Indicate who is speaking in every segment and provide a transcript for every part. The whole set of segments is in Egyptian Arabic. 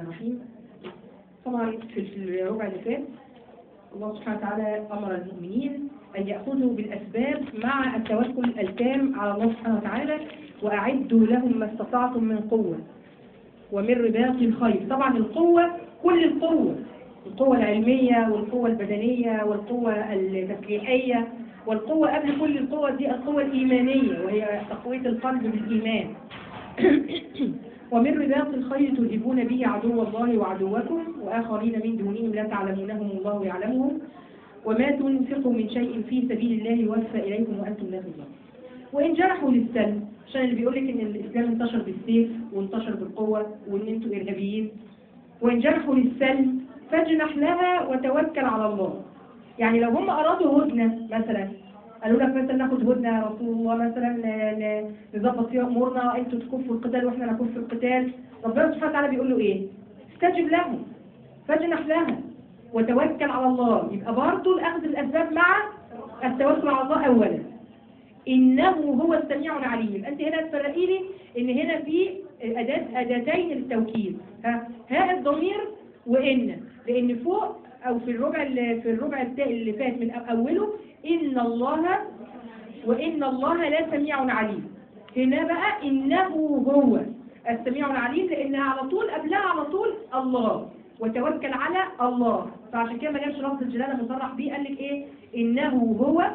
Speaker 1: الرحيم طبعا في في الربع اللي فات الله سبحانه وتعالى أمر المؤمنين أن يأخذوا بالأسباب مع التوكل التام على الله سبحانه وتعالى وأعدوا لهم ما استطعتم من قوة ومن رباط الخير طبعا القوة كل القوة القوة العلمية والقوة البدنية والقوة التسليحية والقوة قبل كل القوة دي القوة الإيمانية وهي تقوية القلب بالإيمان ومن رباط الخير ترهبون به عدو الله وعدوكم وآخرين من دونهم لا تعلمونهم الله يعلمهم وما تنفقوا من شيء في سبيل الله يوفى إليكم وأنتم لا تظلمون وإن جرحوا للسلم عشان اللي بيقول لك إن الإسلام انتشر بالسيف وانتشر بالقوة وإن أنتم إرهابيين وإن جرحوا للسلم فاجنح لها وتوكل على الله يعني لو هم أرادوا هدنة مثلا قالوا لك مثلا ناخد هدنة يا رسول الله مثلا ن- ن- نظبط فيها أمورنا أنتوا تكفوا القتال وإحنا نكف القتال ربنا سبحانه وتعالى بيقول له إيه؟ استجب لهم فاجنح لها وتوكل على الله يبقى برضه الأخذ الأسباب مع التوكل على الله أولا إنه هو السميع العليم يبقى أنت هنا تفرقي لي إن هنا في أداة أداتين للتوكيد ها هاء الضمير وإن لأن فوق أو في الربع اللي في الربع التا- اللي فات من أوله إن الله وإن الله لا سميع عليم هنا بقى إنه هو السميع العليم لأنها على طول قبلها على طول الله وتوكل على الله فعشان كده ما جابش لفظ الجلالة مصرح بيه قال لك إيه إنه هو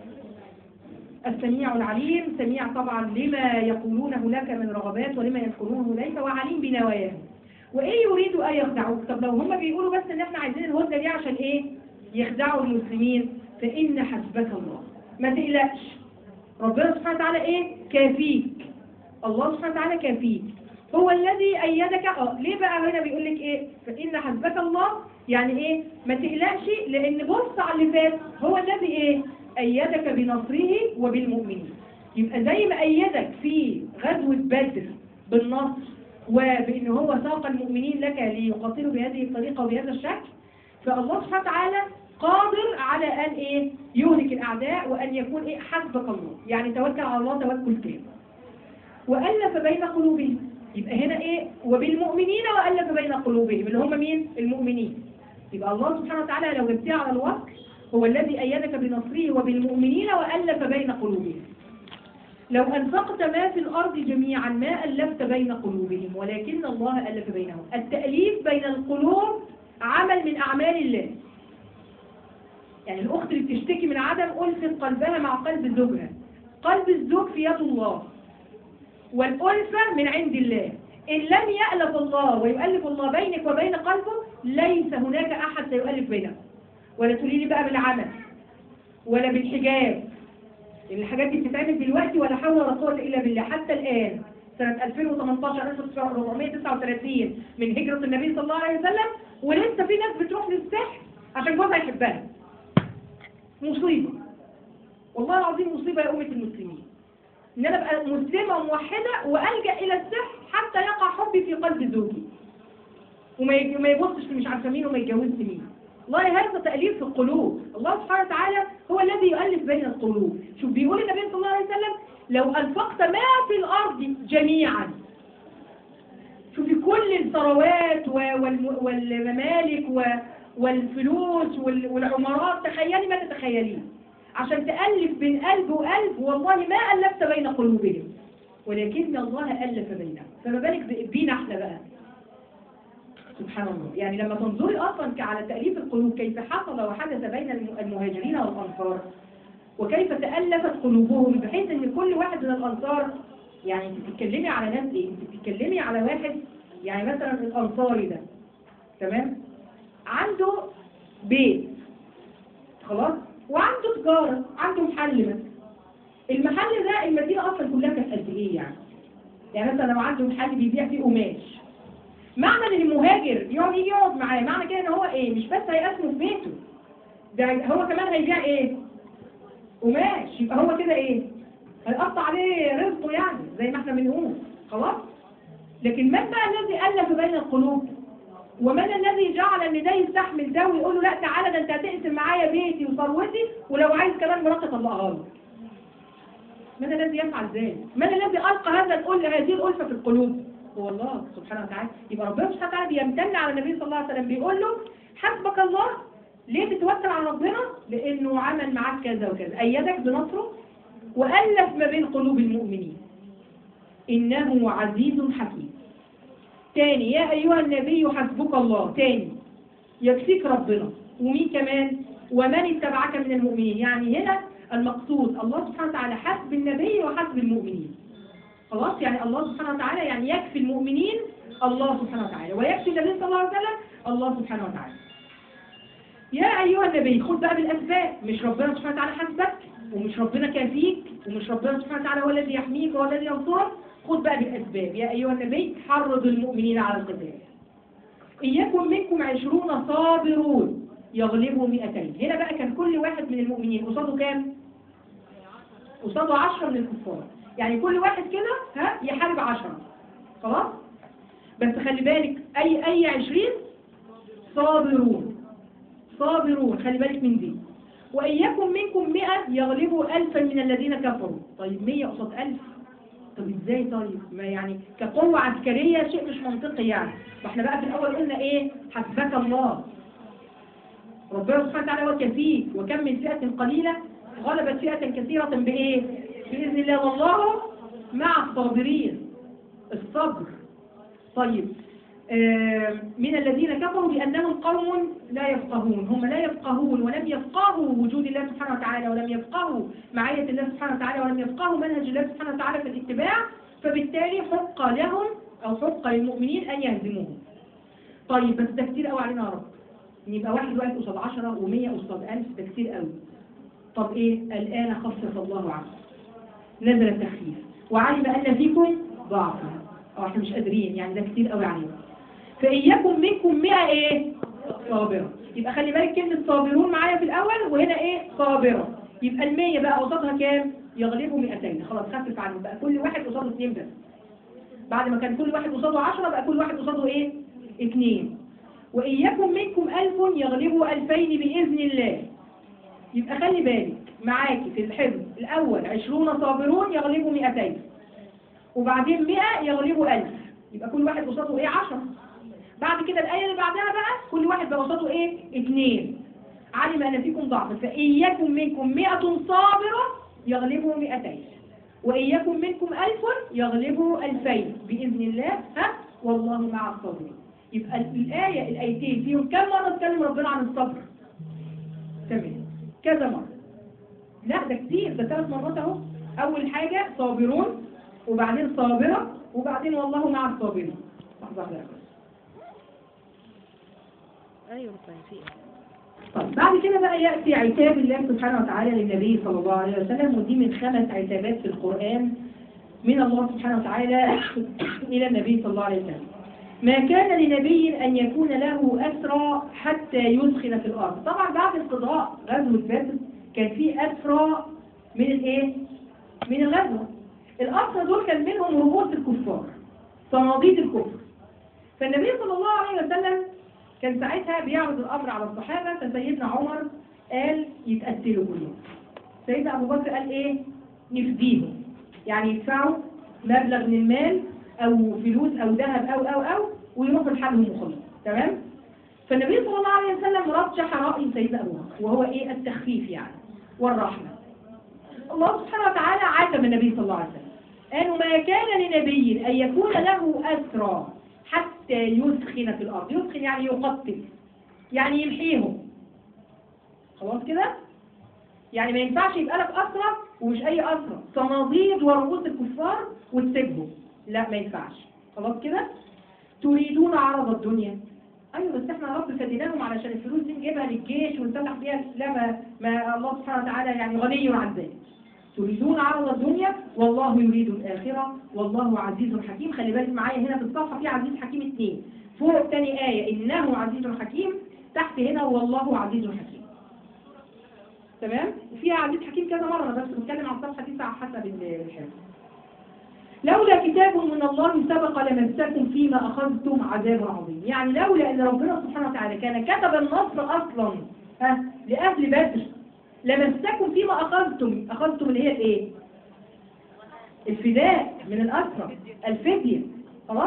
Speaker 1: السميع العليم سميع طبعا لما يقولونه لك من رغبات ولما يذكرونه إليك وعليم بنواياهم وإيه يريدوا أن يخدعوك طب لو هم بيقولوا بس إن إحنا عايزين الهدنة دي عشان إيه يخدعوا المسلمين فإن حسبك الله ما تقلقش ربنا سبحانه وتعالى إيه كافيك الله سبحانه وتعالى كافيك هو الذي أيدك اه ليه بقى هنا بيقول لك إيه فإن حسبك الله يعني إيه ما تقلقش لأن بص على اللي فات هو الذي إيه أيدك بنصره وبالمؤمنين يبقى زي ما أيدك في غزوة بدر بالنصر وبأن هو ساق المؤمنين لك ليقاتلوا بهذه الطريقة وبهذا الشكل فالله سبحانه وتعالى قادر على أن إيه يهلك الأعداء وأن يكون إيه حسبك الله يعني توكل على الله توكل تام وألف بين قلوبهم يبقى هنا إيه وبالمؤمنين وألف بين قلوبهم اللي هم مين المؤمنين يبقى الله سبحانه وتعالى لو جبتها على الوقت هو الذي أيدك بنصره وبالمؤمنين وألف بين قلوبهم لو أنفقت ما في الأرض جميعا ما ألفت بين قلوبهم ولكن الله ألف بينهم التأليف بين القلوب عمل من أعمال الله يعني الأخت اللي بتشتكي من عدم ألفة قلبها مع قلب زوجها قلب الزوج في يد الله والألفة من عند الله إن لم يألف الله ويؤلف الله بينك وبين قلبه ليس هناك أحد سيؤلف بينكم ولا تقولي لي بقى بالعمل ولا بالحجاب الحاجات دي بتتعمل دلوقتي ولا حول ولا قوة إلا بالله حتى الآن سنة 2018 1439 من هجرة النبي صلى الله عليه وسلم ولسه في ناس بتروح للسحر عشان جوزها يحبها مصيبة والله العظيم مصيبة يا أمة المسلمين إن أنا أبقى مسلمة وموحدة وألجأ إلى السحر حتى يقع حبي في قلب زوجي وما يج- وما يبصش في مش عارفة مين وما يتجوزش مين والله هذا تأليف في القلوب الله سبحانه وتعالى هو الذي يؤلف بين القلوب شوف بيقول النبي صلى الله عليه وسلم لو أنفقت ما في الأرض جميعا شوفي كل الثروات و- والم- والممالك و- والفلوس وال- والعمارات تخيلي ما تتخيليه عشان تألف بين قلب وقلب والله ما ألفت بين قلوبهم ولكن الله ألف بينهم فما بالك ب- بينا احنا بقى سبحان الله يعني لما تنظري أصلا على تأليف القلوب كيف حصل وحدث بين الم- المهاجرين والأنصار وكيف تألفت قلوبهم بحيث ان كل واحد من الأنصار يعني انت بتتكلمي على ناس ايه انت بتتكلمي على واحد يعني مثلا الأنصاري ده تمام عنده بيت خلاص وعنده تجارة عنده محل مثلا المحل ده المدينة أصلا كلها كانت قد إيه يعني يعني مثلا لو عنده محل بيبيع فيه قماش معنى ان المهاجر يوم يجي يقعد معاه معنى كده ان هو ايه مش بس هيقسمه في بيته ده هو كمان هيبيع ايه قماش يبقى هو كده ايه هيقطع عليه رزقه يعني زي ما احنا بنقول خلاص لكن من بقى الذي الف بين القلوب ومن الذي جعل ان ده يستحمل ده ويقول له لا تعالى ده انت هتقسم معايا بيتي وثروتي ولو عايز كمان مراتي طلقها له من الذي يفعل ذلك من الذي القى هذا الأل هذه الالفه في القلوب هو الله سبحانه وتعالى يبقى ربنا سبحانه وتعالى بيمتن على النبي صلى الله عليه وسلم بيقول له حسبك الله ليه تتوكل على ربنا لانه عمل معاك كذا وكذا ايدك بنصره والف ما بين قلوب المؤمنين انه عزيز حكيم تاني يا ايها النبي حسبك الله تاني يكفيك ربنا ومين كمان ومن اتبعك من المؤمنين يعني هنا المقصود الله سبحانه وتعالى حسب النبي وحسب المؤمنين خلاص يعني الله سبحانه وتعالى يعني يكفي المؤمنين الله سبحانه وتعالى ويكفي النبي صلى الله عليه وسلم الله سبحانه وتعالى يا أيها النبي خد بقى بالأسباب مش ربنا سبحانه وتعالى حسبك ومش ربنا كافيك ومش ربنا سبحانه وتعالى هو الذي يحميك وهو الذي ينصرك خد بقى بالأسباب يا أيها النبي حرض المؤمنين على القتال إن يكن منكم عشرون صابرون يغلبوا مئتين هنا بقى كان كل واحد من المؤمنين قصاده كام؟ قصاده عشرة من الكفار يعني كل واحد كده ها يحارب عشرة خلاص؟ بس خلي بالك أي أي عشرين صابرون صابرون خلي بالك من دي وإن يكن منكم مئة يغلبوا ألفا من الذين كفروا طيب مية قصاد ألف طب ازاي طيب ما يعني كقوة عسكرية شيء مش منطقي يعني فاحنا بقى في الأول قلنا ايه حسبك الله ربنا سبحانه وتعالى هو كفيك وكم من فئة قليلة غلبت فئة كثيرة بإيه بإذن الله والله مع الصابرين الصبر طيب آه، من الذين كفروا بأنهم قوم لا يفقهون هم لا يفقهون ولم يفقهوا وجود الله سبحانه وتعالى ولم يفقهوا معية الله سبحانه وتعالى ولم يفقهوا منهج الله سبحانه وتعالى في الاتباع فبالتالي حق لهم أو حق للمؤمنين أن يهزموهم طيب بس ده كتير قوي علينا يا رب إن يبقى واحد واحد قصاد 10 و100 قصاد 1000 ده كتير قوي طب ايه الآن خفف الله عنه نزل التخفيف وعلم أن فيكم ضعفا أو احنا مش قادرين يعني ده كتير قوي علينا فإن يكن منكم 100 ايه صابرة يبقى خلي بالك كلمة صابرون معايا في الأول وهنا ايه صابرة يبقى المية بقى قصادها كام يغلبوا 200 خلاص خفف عنهم بقى كل واحد قصاده اثنين بس بعد ما كان كل واحد قصاده 10 بقى كل واحد قصاده ايه اثنين وإن يكن منكم ألف يغلبوا ألفين بإذن الله يبقى خلي بالك معاكي في الحفظ الأول عشرون صابرون يغلبوا مئتين وبعدين مئة يغلبوا ألف يبقى كل واحد قصاده ايه عشرة بعد كده الآية اللي بعدها بقى كل واحد بقى قصاده ايه اتنين علم أن فيكم ضعف فإن يكن منكم مئة صابرة يغلبوا مئتين وإن يكن منكم ألف يغلبوا ألفين بإذن الله ها والله مع الصابرين يبقى الآية الآيتين فيهم كم مرة اتكلم ربنا عن الصبر تمام كذا مرة لا ده كتير ده ثلاث مرات اهو أول حاجة صابرون وبعدين صابرة وبعدين والله مع الصابرين لحظة واحدة بس.
Speaker 2: ايوه طيب
Speaker 1: طيب بعد كده بقى يأتي عتاب الله سبحانه وتعالى للنبي صلى الله عليه وسلم ودي من خمس عتابات في القرآن من الله سبحانه وتعالى إلى النبي صلى الله عليه وسلم ما كان لنبي أن يكون له أسرى حتى يدخل في الأرض طبعا بعد انقضاء غزوة بدر كان في أسرى من الإيه؟ من الغزوة الأسرى دول كان منهم رؤوس الكفار صناديد الكفر فالنبي صلى الله عليه وسلم كان ساعتها بيعرض الأمر على الصحابة فسيدنا عمر قال يتقتلوا كلهم سيدنا أبو بكر قال إيه نفديهم يعني يدفعوا مبلغ من المال أو فلوس أو ذهب أو أو أو ويروحوا لحالهم وخلاص تمام فالنبي صلى الله عليه وسلم رجح رأي سيدنا أبو بكر وهو إيه التخفيف يعني والرحمة الله سبحانه وتعالى عاتب النبي صلى الله عليه وسلم قالوا ما كان لنبي أن يكون له أسرى حتى يسخن في الأرض يسخن يعني يقتل يعني يمحيهم خلاص كده يعني ما ينفعش يبقى لك أسرى ومش أي أسرى صناديد ورؤوس الكفار وتسيبهم لا ما ينفعش خلاص كده تريدون عرض الدنيا ايوه بس احنا يا رب فديناهم علشان الفلوس دي نجيبها للجيش ونفتح بيها لا ما, ما الله سبحانه وتعالى يعني غني عن ذلك تريدون عرض الدنيا والله يريد الآخرة والله عزيز حكيم خلي بالك معايا هنا في الصفحة في عزيز حكيم اثنين فوق تاني آية إنه عزيز حكيم تحت هنا والله عزيز حكيم تمام وفيها عزيز حكيم كذا مرة أنا بس بتكلم عن الصفحة دي على حسب الحفظ لولا كتاب من الله سبق لمسكم فيما أخذتم عذاب عظيم يعني لولا أن ربنا سبحانه وتعالى كان كتب النصر أصلا ها لأهل بدر لمسكم فيما أخذتم أخذتم اللي هي الإيه الفداء من الأسرة الفدية خلاص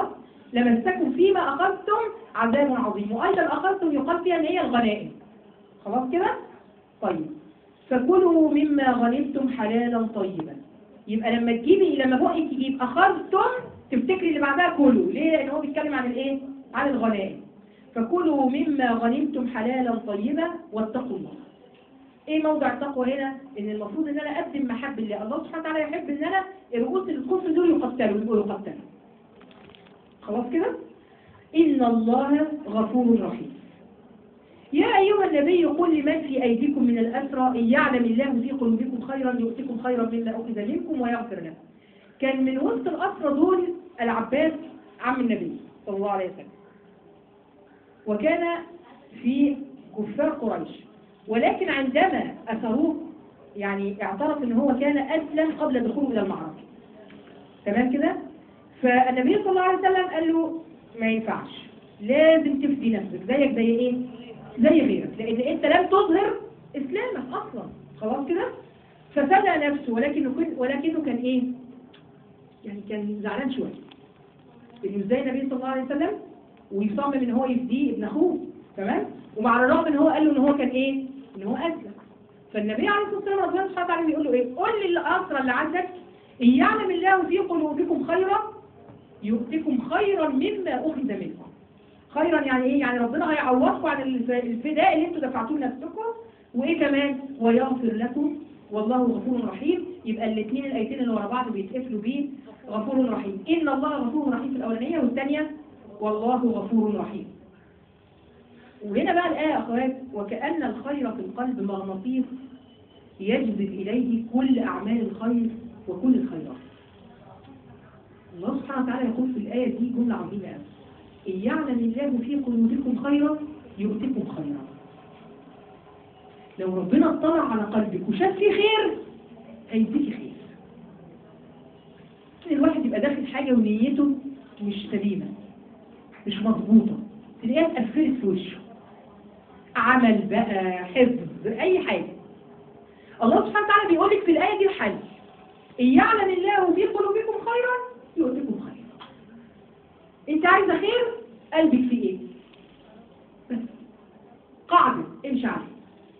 Speaker 1: لمسكم فيما أخذتم عذاب عظيم وأيضا أخذتم يقال فيها إن هي الغنائم خلاص كده؟ طيب فكلوا مما غنمتم حلالا طيبا يبقى لما تجيبي لما بقك تجيب أخذتم تفتكري اللي بعدها كلوا ليه؟ لأن هو بيتكلم عن الإيه؟ عن الغنائم فكلوا مما غنمتم حلالا طيبا واتقوا الله ايه موضع التقوى هنا ان المفروض ان انا اقدم محب لله الله سبحانه وتعالى يحب ان انا رؤوس الكفر دول يقتلوا يبقوا يقتلوا خلاص كده ان الله غفور رحيم يا ايها النبي قل لمن في ايديكم من الاسرى ان يعلم الله في قلوبكم خيرا يؤتكم خيرا مما اخذ منكم ويغفر لكم كان من وسط الاسرى دول العباس عم النبي صلى الله عليه وسلم وكان في كفار قريش ولكن عندما أثروه يعني اعترف ان هو كان أسلم قبل دخوله إلى المعركة تمام كده فالنبي صلى الله عليه وسلم قال له ما ينفعش لازم تفدي نفسك زيك زي ايه زي غيرك لان انت لم تظهر اسلامك اصلا خلاص كده ففدى نفسه ولكنه كن ولكنه كان ايه يعني كان زعلان شويه انه ازاي النبي صلى الله عليه وسلم ويصمم ان هو يفديه ابن اخوه تمام ومع الرغم ان هو قال له ان هو كان ايه ان هو اسلم فالنبي عليه الصلاه والسلام ربنا سبحانه وتعالى بيقول له ايه قل للاسرى اللي عندك ان يعلم الله في قلوبكم خيرا يؤتكم خيرا مما اخذ منكم خيرا يعني ايه يعني ربنا هيعوضكم عن الف- الفداء اللي انتوا دفعتوه لنفسكم وايه كمان ويغفر لكم والله غفور رحيم يبقى الاثنين الايتين اللي ورا بعض بيتقفلوا بيه غفور رحيم ان الله غفور رحيم في الاولانيه والثانيه والله غفور رحيم وهنا بقى الآية يا أخوات وكأن الخير في القلب مغناطيس يجذب إليه كل أعمال الخير وكل الخيرات الله سبحانه وتعالى يقول في الآية دي جملة عظيمة أوي إن يعلم الله في قلوبكم خيرا يؤتكم خيرا لو ربنا اطلع على قلبك وشاف فيه خير هيديكي خير ممكن الواحد يبقى داخل حاجة ونيته مش سليمة مش مظبوطة تلاقيها اتقفلت في وشه عمل بقى حفظ اي حاجة الله سبحانه وتعالى بيقول لك في الآية دي الحل إن يعلم الله في قلوبكم خيرا يؤتكم خيرا انت عايزة خير قلبك فيه ايه بس قاعدة امشي عليه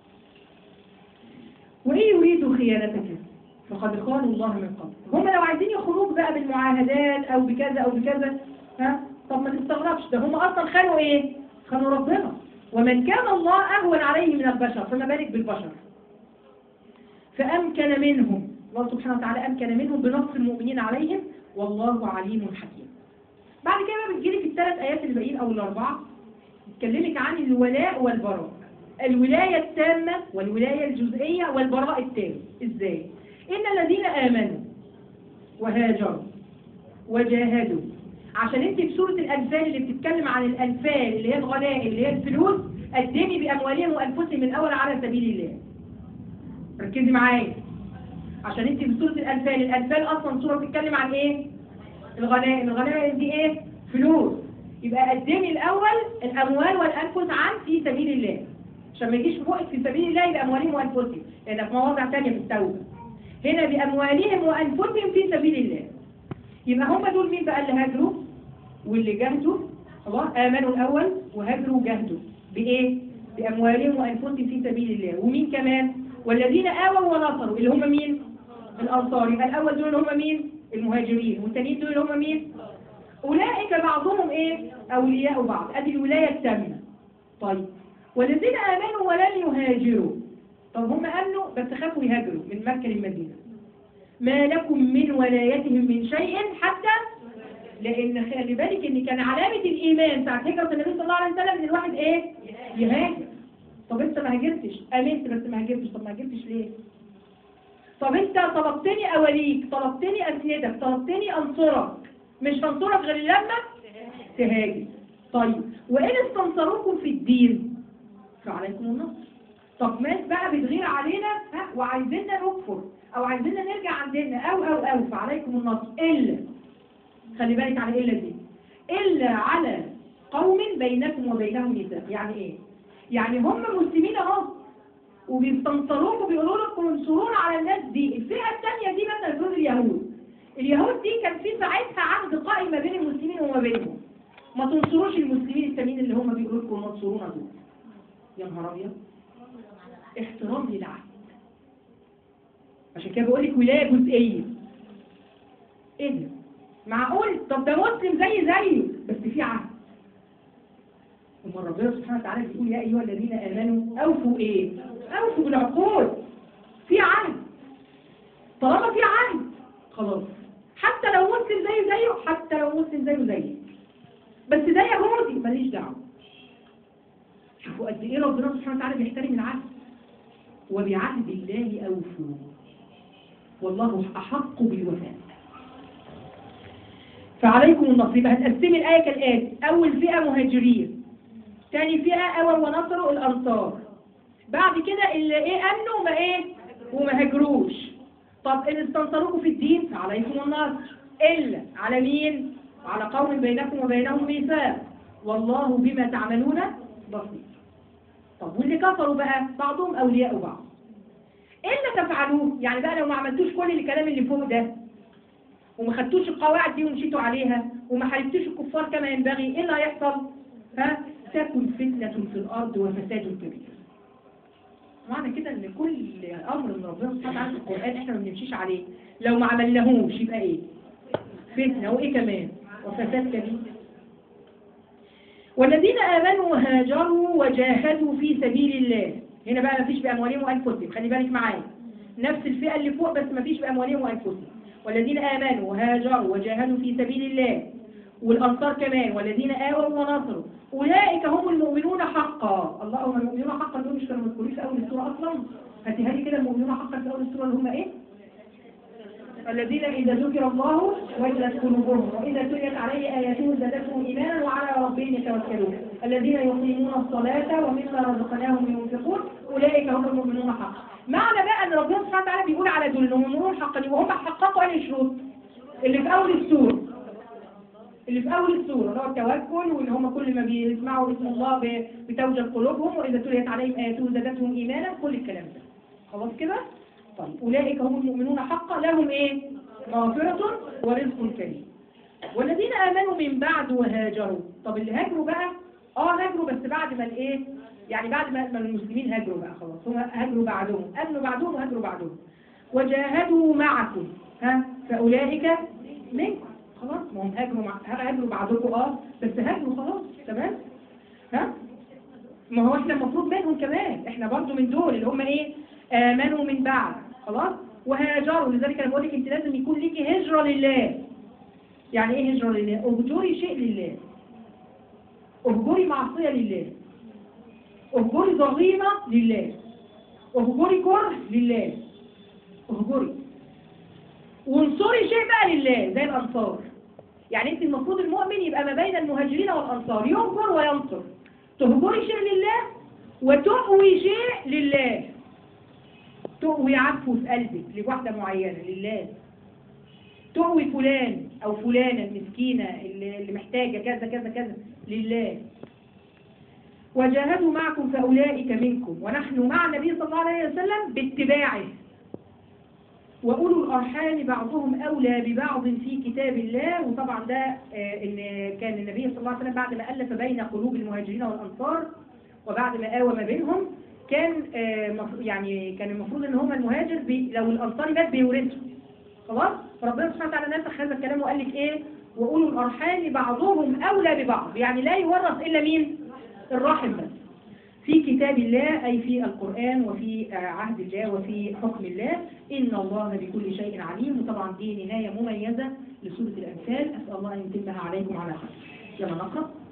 Speaker 1: وإن يريدوا خيانتك فقد خانوا الله من قبل هم لو عايزين يخرجوك بقى بالمعاهدات أو بكذا أو بكذا ها طب ما تستغربش ده هم أصلا خانوا إيه خانوا ربنا ومن كان الله أهون عليه من البشر فما بالك بالبشر فأمكن منهم الله سبحانه وتعالى أمكن منهم بنصر المؤمنين عليهم والله عليم حكيم بعد كده بقى بتجيلي في الثلاث آيات اللي باقيين أو الأربعة بتكلمك عن الولاء والبراء الولاية التامة والولاية الجزئية والبراء التام إزاي؟ إن الذين آمنوا وهاجروا وجاهدوا عشان انت في سورة الأنفال اللي بتتكلم عن الأنفال اللي هي الغنائم اللي هي الفلوس قدمي بأموالهم وأنفسهم من أول على سبيل الله ركزي معايا عشان انت في سورة الأنفال الأنفال أصلا سورة بتتكلم عن إيه؟ الغنائم الغنائم دي إيه؟ فلوس يبقى قدمي الأول الأموال والأنفس عن في سبيل الله عشان ما يجيش في بقك في سبيل الله بأموالهم وأنفسهم لأن في مواضع تانية في التوبة هنا بأموالهم وأنفسهم في سبيل الله يبقى هم دول مين بقى اللي هاجروا واللي جاهدوا خلاص آمنوا الأول وهاجروا وجاهدوا بإيه؟ بأموالهم وأنفسهم في سبيل الله ومين كمان؟ والذين آووا ونصروا اللي هم مين؟ الأنصار يبقى الأول دول اللي هم مين؟ المهاجرين والتانيين دول اللي هم مين؟ أولئك بعضهم إيه؟ أولياء بعض أدي الولاية التامة طيب والذين آمنوا ولم يهاجروا طب هم آمنوا بس خافوا يهاجروا من مكة للمدينة ما لكم من ولايتهم من شيء حتى لأن خلي بالك إن كان علامة الإيمان ساعة هجرة النبي صلى الله عليه وسلم إن الواحد إيه؟ يهاجر طب أنت ما هاجرتش آمنت بس ما هاجرتش طب ما هاجرتش ليه؟ طب أنت طلبتني أوليك طلبتني أسندك طلبتني أنصرك مش هنصرك غير لما تهاجر طيب وإن استنصروكم في الدين فعليكم النصر طب ناس بقى بتغير علينا ها وعايزيننا نكفر او عايزيننا نرجع عندنا او او او فعليكم النصر الا خلي بالك على الا دي الا على قوم بينكم وبينهم ميثاق يعني ايه يعني هم مسلمين اهو وبيستنصروكم وبيقولوا لكم انصرونا على الناس دي الفئه الثانيه دي مثلا دول اليهود اليهود دي كان في ساعتها عقد قائم ما بين المسلمين وما بينهم ما تنصروش المسلمين التانيين اللي هم بيقولوا لكم منصورونا دول يا نهار ابيض احترام للعهد عشان كده بقول لك ولايه جزئيه ايه ده معقول طب ده مسلم زي زيه بس في عهد ثم ربنا سبحانه وتعالى بيقول يا ايها الذين امنوا اوفوا ايه اوفوا بالعقود في عهد طالما في عهد خلاص حتى لو مسلم زي زيه حتى لو مسلم زيه زيك بس ده يهودي ماليش دعوه شوفوا قد ايه ربنا سبحانه وتعالى بيحترم العهد وبعهد الله اوفوا والله احق بالوفاء فعليكم النصر يبقى هتقسمي الايه كالاتي اول فئه مهاجرين تاني فئه اول ونصروا الانصار بعد كده اللي ايه امنوا ما ايه وما هاجروش طب اللي استنصروكم في الدين فعليكم النصر الا على مين على قوم بينكم وبينهم ميثاق والله بما تعملون بصير طب واللي كفروا بقى بعضهم اولياء بعض ايه اللي تفعلوه يعني بقى لو ما عملتوش كل الكلام اللي فوق ده وما خدتوش القواعد دي ومشيتوا عليها وما حاربتوش الكفار كما ينبغي ايه اللي هيحصل ها تكن فتنة في الارض وفساد كبير معنى كده ان كل امر من ربنا سبحانه وتعالى في القران احنا ما بنمشيش عليه لو ما عملناهوش يبقى ايه فتنه وايه كمان وفساد كبير والذين امنوا وهاجروا وجاهدوا في سبيل الله هنا بقى ما فيش باموالهم وانفسهم خلي بالك معايا نفس الفئه اللي فوق بس ما فيش باموالهم وانفسهم والذين امنوا وهاجروا وجاهدوا في سبيل الله والانصار كمان والذين آووا ونصروا اولئك هم المؤمنون حقا اللهم المؤمنون حقا دول مش كانوا مذكورين في اول السوره اصلا هاتيها لي كده المؤمنون حقا في اول السوره اللي هم ايه الذين إذا ذكر الله وجلت قلوبهم وإذا تليت عليه آياته زادتهم إيمانا وعلى ربهم يتوكلون الذين يقيمون الصلاة ومما رزقناهم ينفقون أولئك هم المؤمنون حقا معنى بقى أن ربنا سبحانه وتعالى بيقول على دول إنهم مؤمنون حقا وهم حققوا أي شروط اللي في أول السورة اللي في أول السورة اللي هو التوكل وإن هم كل ما بيسمعوا اسم الله ب- بتوجل قلوبهم وإذا تليت عليهم آياته زادتهم إيمانا كل الكلام ده خلاص كده؟ طيب أولئك هم المؤمنون حقا لهم إيه؟ مغفرة ورزق كريم والذين آمنوا من بعد وهاجروا طب اللي هاجروا بقى اه هاجروا بس بعد ما الايه يعني بعد ما ما المسلمين هاجروا بقى خلاص هم هاجروا بعدهم امنوا بعدهم وهاجروا بعدهم وجاهدوا معكم ها فاولئك منكم خلاص ما هم هاجروا مع هاجروا بعضكم اه بس هاجروا خلاص تمام ها ما هو احنا المفروض منهم كمان احنا برضو من دول اللي هم ايه امنوا من بعد خلاص وهاجروا لذلك انا بقول لك انت لازم يكون ليكي هجره لله يعني ايه هجره لله اهجري شيء لله اهجري معصيه لله اهجري ضغينه لله اهجري كره لله اهجري وانصري شيء بقى لله زي الانصار يعني انت المفروض المؤمن يبقى ما بين المهاجرين والانصار يهجر وينصر تهجري شيء لله وتؤوي شيء لله تؤوي عفو في قلبك لواحدة معينة لله تؤوي فلان أو فلانة المسكينة اللي اللي محتاجة كذا كذا كذا لله وجاهدوا معكم فأولئك منكم ونحن مع النبي صلى الله عليه وسلم باتباعه وأولو الأرحام بعضهم أولى ببعض في كتاب الله وطبعا ده آه، إن كان النبي صلى الله عليه وسلم بعد ما ألف بين قلوب المهاجرين والأنصار وبعد ما آوى ما بينهم كان آه، مف- يعني كان المفروض ان هم المهاجر بي لو الانصاري مات بيورثه خلاص فربنا سبحانه وتعالى نسخ هذا الكلام وقال لك ايه واولو الارحام بعضهم اولى ببعض يعني لا يورث الا مين الرحم بس في كتاب الله أي في القرآن وفي آه، عهد الله وفي حكم الله إن الله بكل شيء عليم وطبعا دي نهاية مميزة لسورة الأنفال أسأل الله أن يتمها عليكم على خير يلا نقرأ